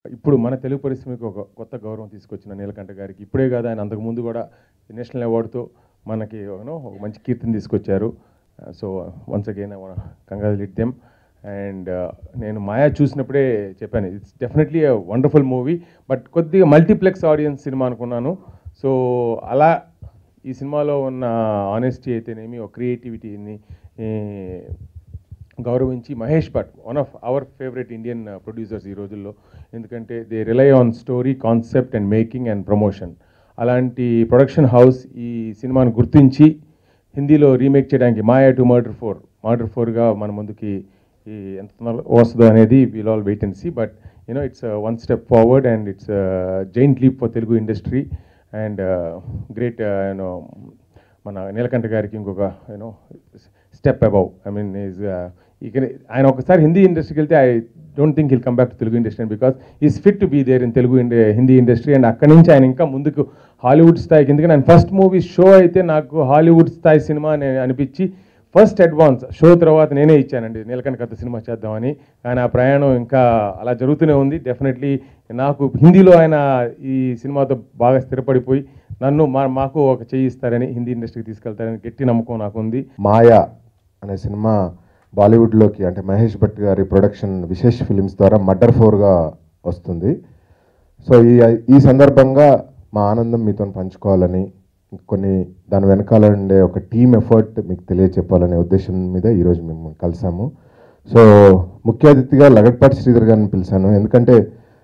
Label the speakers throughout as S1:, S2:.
S1: ఇప్పుడు మన తెలుగు పరిశ్రమకి ఒక కొత్త గౌరవం తీసుకొచ్చిన నీలకంఠ గారికి ఇప్పుడే కాదు ఆయన అంతకుముందు కూడా నేషనల్ అవార్డుతో మనకి యూనో ఒక మంచి కీర్తిని తీసుకొచ్చారు so once again congratulate them and నేను మాయా చూసినప్పుడే చెప్పాను it's definitely wonderful movie but కొద్దిగా మల్టీప్లెక్స్ ఆడియన్స్ సినిమా అనుకున్నాను సో అలా ఈ సినిమాలో ఉన్న ఆనెస్టీ అయితేనేమి ఒక క్రియేటివిటీని గౌరవించి Mahesh Bhatt one of our favourite Indian producers ఈ రోజుల్లో ఎందుకంటే they rely on story concept and making and promotion అలాంటి ప్రొడక్షన్ హౌస్ ఈ సినిమాను గుర్తించి హిందీలో రీమేక్ చేయడానికి Maya to murder four murder ఫోర్గా మన ముందుకి ఈ ఎంత తొందరలో వస్తుందో అనేది we'll all wait and see but you know it's one step forward and it's giant leap for Telugu industry and great you know మన నీలకంఠ గారికి ఇంకొక you know step above I mean is ఇక ఆయన ఒకసారి హిందీ ఇండస్ట్రీకి వెళ్తే I don't think he'll come back to Telugu industry because is fit to be there in Telugu ఇండి Hindi industry and అక్కడి నుంచి ఆయన ఇంకా ముందుకు హాలీవుడ్ స్థాయికి ఎందుకంటే ఆయన ఫస్ట్ మూవీ షో అయితే నాకు హాలీవుడ్ స్థాయి సినిమా అని అనిపించి ఫస్ట్ అడ్వాన్స్ షో తర్వాత నేనే ఇచ్చానండి నీలకంఠ కథ సినిమా చేద్దామని కానీ ఆ ప్రయాణం ఇంకా అలా జరుగుతూనే ఉంది డెఫినెట్లీ నాకు హిందీలో ఆయన ఈ సినిమాతో బాగా స్థిరపడిపోయి నన్ను మా మాకు ఒక చేయి ఇస్తారని హిందీ ఇండస్ట్రీకి తీసుకెళ్తారని గట్టి నమ్మకం నాకు ఉంది
S2: మాయా అనే సినిమా బాలీవుడ్లోకి అంటే మహేష్ భట్ గారి ప్రొడక్షన్ విశేష్ ఫిలిమ్స్ ద్వారా మర్డర్ ఫోర్గా వస్తుంది సో ఈ ఈ సందర్భంగా మా ఆనందం మీతో పంచుకోవాలని కొన్ని దాని వెనకాల ఉండే ఒక టీమ్ ఎఫర్ట్ మీకు తెలియచెప్పాలనే ఉద్దేశం మీద ఈరోజు మేము కలిసాము సో ముఖ్య అతిథిగా లగడ్పాటి శ్రీధర్ గారిని పిలిచాను ఎందుకంటే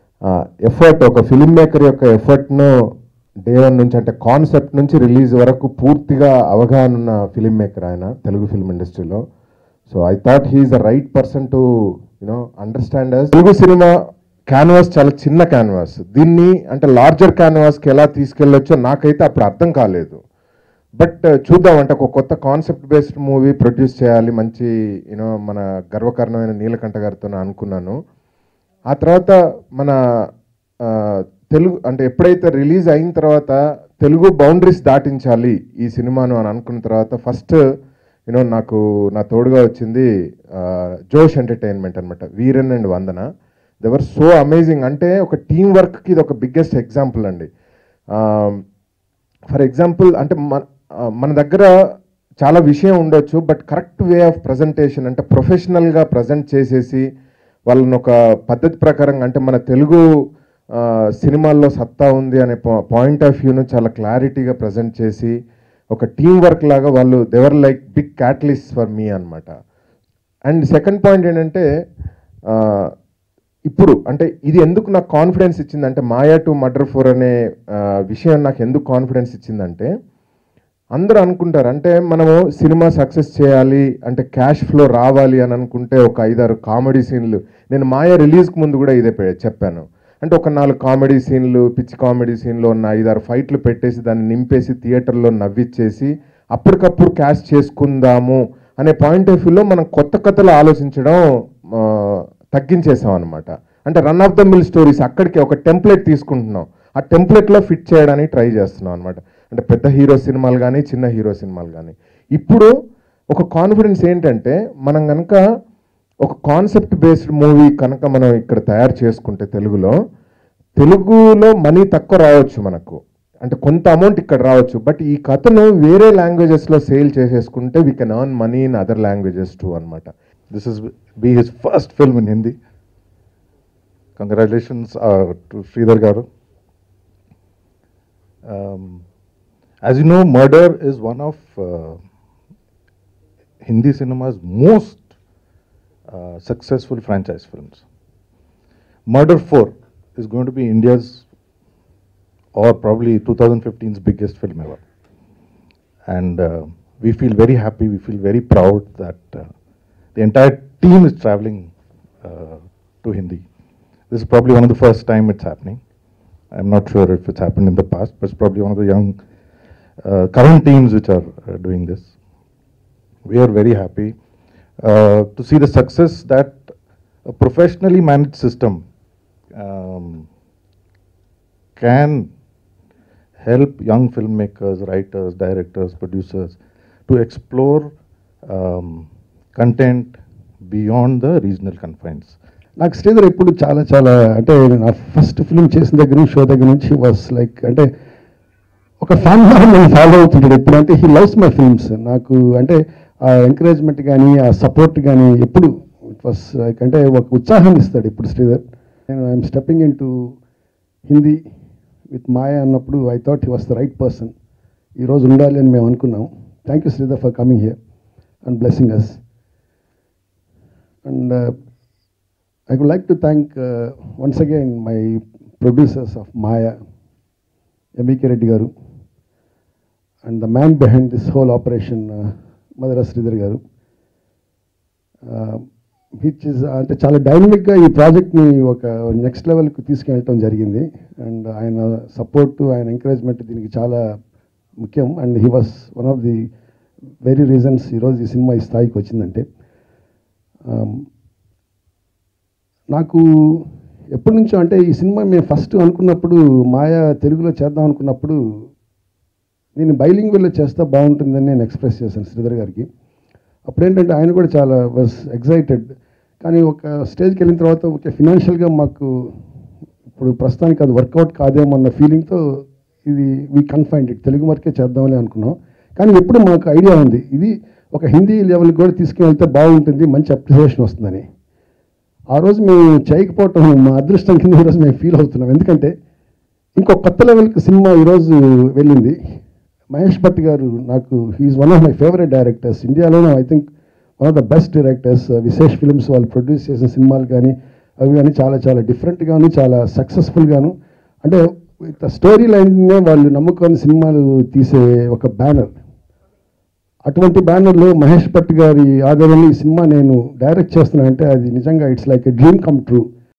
S2: ఎఫర్ట్ ఒక ఫిల్మ్ మేకర్ యొక్క ఎఫర్ట్ను డే వన్ నుంచి అంటే కాన్సెప్ట్ నుంచి రిలీజ్ వరకు పూర్తిగా అవగాహన ఉన్న ఫిల్మ్ మేకర్ ఆయన తెలుగు ఫిల్మ్ ఇండస్ట్రీలో so I thought he's the right person to you know understand us Telugu సినిమా క్యాన్వాస్ చాలా చిన్న క్యాన్వాస్ దీన్ని అంటే లార్జర్ క్యాన్వాస్కి ఎలా తీసుకెళ్ళొచ్చో నాకైతే అప్పుడు అర్థం కాలేదు బట్ చూద్దాం అంటే ఒక కొత్త కాన్సెప్ట్ బేస్డ్ మూవీ ప్రొడ్యూస్ చేయాలి మంచి యూనో మన గర్వకారణమైన నీలకంఠ గారితో అనుకున్నాను ఆ తర్వాత మన ఆ, తెలుగు అంటే ఎప్పుడైతే రిలీజ్ అయిన తర్వాత తెలుగు బౌండరీస్ దాటించాలి ఈ సినిమాను అని అనుకున్న తర్వాత ఫస్ట్ యూనో నాకు నా తోడుగా వచ్చింది ఆ, జోష్ ఎంటర్టైన్మెంట్ అనమాట Veeran and Vandana they were so amazing అంటే ఒక టీం వర్క్కి ఇది ఒక బిగ్గెస్ట్ ఎగ్జాంపుల్ అండి ఫర్ ఎగ్జాంపుల్ అంటే మన ఆ, మన దగ్గర చాలా విషయం ఉండొచ్చు but correct way of presentation అంటే ప్రొఫెషనల్గా ప్రజెంట్ చేసేసి వాళ్ళని ఒక పద్ధతి ప్రకారం అంటే మన తెలుగు ఆ, సినిమాల్లో సత్తా ఉంది అనే పాయింట్ ఆఫ్ వ్యూను చాలా క్లారిటీగా ప్రజెంట్ చేసి ఒక టీం వర్క్ లాగా వాళ్ళు they were like big catalyst for me అన్నమాట అండ్ సెకండ్ పాయింట్ ఏంటంటే ఆ, ఇప్పుడు అంటే ఇది ఎందుకు నాకు కాన్ఫిడెన్స్ ఇచ్చిందంటే మాయా టు మర్డర్ ఫోర్ అనే ఆ, విషయం నాకు ఎందుకు కాన్ఫిడెన్స్ ఇచ్చిందంటే అందరూ అనుకుంటారు అంటే మనము సినిమా సక్సెస్ చేయాలి అంటే క్యాష్ ఫ్లో రావాలి అని అనుకుంటే ఒక ఐదారు కామెడీ సీన్లు నేను మాయా రిలీజ్కి ముందు కూడా ఇదే పె- చెప్పాను అంటే ఒక నాలుగు కామెడీ సీన్లు పిచ్చి కామెడీ సీన్లు ఉన్న ఐదారు ఫైట్లు పెట్టేసి దాన్ని నింపేసి థియేటర్లో నవ్విచ్చేసి అప్పటికప్పుడు క్యాష్ చేసుకుందాము అనే పాయింట్ ఆఫ్ వ్యూలో మనం కొత్త కథలు ఆలోచించడం ఆ, తగ్గించేసాం అనమాట అంటే run of the mill stories అక్కడికి ఒక టెంప్లెట్ తీసుకుంటున్నాం ఆ టెంప్లెట్లో ఫిట్ చేయడానికి ట్రై చేస్తున్నాం అనమాట అంటే పెద్ద హీరో సినిమాలు కానీ చిన్న హీరో సినిమాలు కానీ ఇప్పుడు ఒక కాన్ఫిడెన్స్ ఏంటంటే మనం కనుక ఒక కాన్సెప్ట్ బేస్డ్ మూవీ కనుక మనం ఇక్కడ తయారు చేసుకుంటే తెలుగులో తెలుగులో మనీ తక్కువ రావచ్చు మనకు అంటే కొంత అమౌంట్ ఇక్కడ రావచ్చు బట్ ఈ కథను వేరే లాంగ్వేజెస్లో సేల్ చేసేసుకుంటే we can earn money in other languages too అనమాట
S3: This is be his first film in Hindi. Congratulations uh, to Sridhar Garu. Um, as you know, Murder is one of uh, Hindi cinema's most uh, successful franchise films. Murder 4 is going to be India's or probably 2015's biggest film ever. And uh, we feel very happy, we feel very proud that uh, the entire team is traveling uh, to Hindi. This is probably one of the first time it's happening. I'm not sure if it's happened in the past, but it's probably one of the young uh, current teams which are uh, doing this. We are very happy uh, to see the success that a professionally managed system um, can help young filmmakers, writers, directors, producers to explore um, content beyond the regional confines.
S4: నాకు శ్రీధర్ ఎప్పుడు చాలా చాలా అంటే నా first film చేసిన దగ్గర నుంచి show దగ్గర నుంచి వాస్ లైక్ అంటే ఒక ఫ్యాన్ నేను ఫాలో అవుతుంటాడు ఎప్పుడు అంటే హీ లవ్స్ మై ఫిల్మ్స్ నాకు అంటే ఆ ఎంకరేజ్మెంట్ కానీ ఆ సపోర్ట్ కానీ ఎప్పుడు ఇట్ వాస్ లైక్ అంటే ఒక ఉత్సాహం ఇస్తాడు ఇప్పుడు శ్రీధర్ నేను I'm stepping into Hindi with Maya అన్నప్పుడు I thought he was the right person ఈరోజు ఉండాలి అని మేము అనుకున్నాం thank you Sridhar for coming here and blessing us and I would like to thank uh, once again my producers of Maya, M.E.K. Reddy Garu, and the man behind this whole operation, uh, Madara Sridhar Garu. Which is అంటే చాలా డైనమిక్గా ఈ ప్రాజెక్ట్ని ఒక next లెవెల్కి తీసుకెళ్ళటం జరిగింది and ఆయన సపోర్ట్ ఆయన ఎంకరేజ్మెంట్ దీనికి చాలా ముఖ్యం and he was one of the very reasons ఈరోజు ఈ సినిమా ఈ స్థాయికి వచ్చిందంటే Um, నాకు ఎప్పటి నుంచో అంటే ఈ సినిమా మేము ఫస్ట్ అనుకున్నప్పుడు మాయా తెలుగులో చేద్దాం అనుకున్నప్పుడు నేను బైలింగ్వెల్లో చేస్తే బాగుంటుందని నేను ఎక్స్ప్రెస్ చేశాను శ్రీధర్ గారికి అప్పుడు ఏంటంటే ఆయన కూడా చాలా వాజ్ ఎగ్జైటెడ్ కానీ ఒక స్టేజ్కి వెళ్ళిన తర్వాత ఓకే ఫినాన్షియల్గా మాకు ఇప్పుడు ప్రస్తుతానికి అది వర్కౌట్ కాదేమో అన్న ఫీలింగ్తో ఇది వీ కన్ఫైన్డ్ ఇట్ తెలుగు వరకే చేద్దామని అనుకున్నాం కానీ ఎప్పుడు మాకు ఐడియా ఉంది ఇది ఒక హిందీ లెవెల్కి కూడా తీసుకెళ్తే బాగుంటుంది మంచి అప్రిసియేషన్ వస్తుందని ఆ రోజు మేము చేయకపోవటం మా అదృష్టం కింద ఈరోజు మేము ఫీల్ అవుతున్నాం ఎందుకంటే ఇంకో కొత్త లెవెల్కి సినిమా ఈరోజు వెళ్ళింది మహేష్ భట్ గారు నాకు he's one of my favourite directors ఇండియాలోనే I think one of the best directors Vishesh films వాళ్ళు ప్రొడ్యూస్ చేసిన సినిమాలు కానీ అవి కానీ చాలా చాలా డిఫరెంట్గాను చాలా సక్సెస్ఫుల్గాను అంటే విత్ స్టోరీ లైన్నే వాళ్ళు నమ్ముకొని సినిమాలు తీసే ఒక బ్యానర్ అటువంటి బ్యానర్లో మహేష్ భట్ గారి ఆధ్వర్యంలో ఈ సినిమా నేను డైరెక్ట్ చేస్తున్నానంటే అది నిజంగా it's like a dream come true